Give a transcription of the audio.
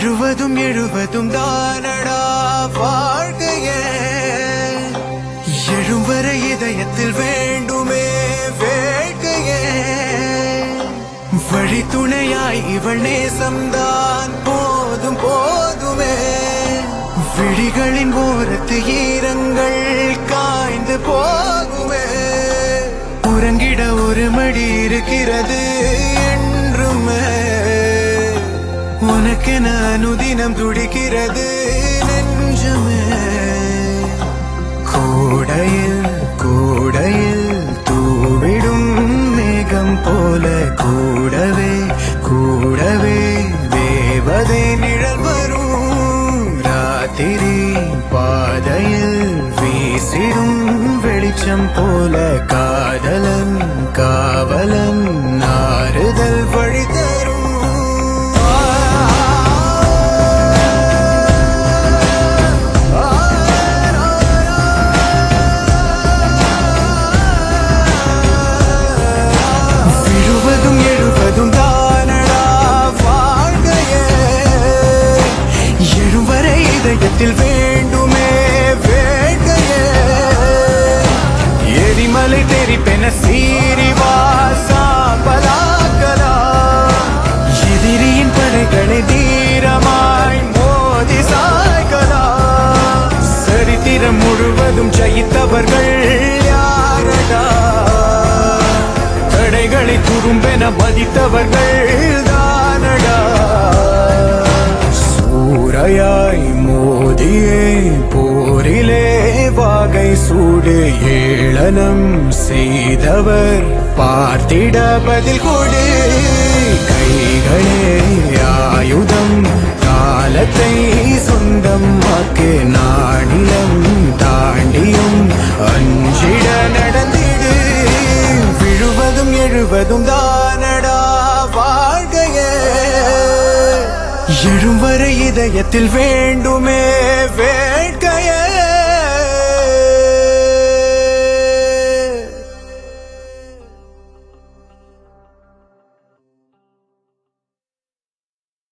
விழுவதும் எழுவதும் தானடா வாழ்க்கையே எழும் வரை இதயத்தில் வேண்டுமே வேட்கையே வழி துணையாய் இவள் நேசம்தான் போதும் போதுமே விழிகளின் ஓரத்து ஈரங்கள் காய்ந்து போகுமே உறங்கிட ஒரு மடி இருக்கிறது என்றுமே உனக்கென அனுதினம் துடிக்கிறது நெஞ்சமே கூடையில் கூடையில் தூவிடும் மேகம் போல கூடவே கூடவே தேவதை நிழல் வரும் ராத்திரி பாதையில் வீசிடும் வெளிச்சம் போல காதலன் காவலன் ஆறுதல் வழி தரும் விழுவதும் எழுவதும் தானடா வாழ்க்கையே எழுவரை இதயத்தில் வேண்டுமே வேட்கையே எரிமலை தெரிப்பென சீரிவா சாம்பலாக்கலா எதிரியின் படைகளை தீரமாய் மோதி சாய்கலா சரித்திரம் முழுவதும் ஜெயித்தவர்கள் யாரடா தடைகளை துரும்பென மதித்தவர்கள் தானடா சூறையாய் மோதியே போரிலே வாகை சூடு ஏளனம் செய்தவர் பார்த்திட பதில் கொடு கைகளே ஆயுதம் காலத்தை சொந்தம் ஆக்கு நாடிலம் தாண்டியும் அஞ்சிட நடந்திடு விழுவதும் எழுவதும் தானடா வாழ்க்கையே எழும் வரை இதயத்தில் வேண்டுமே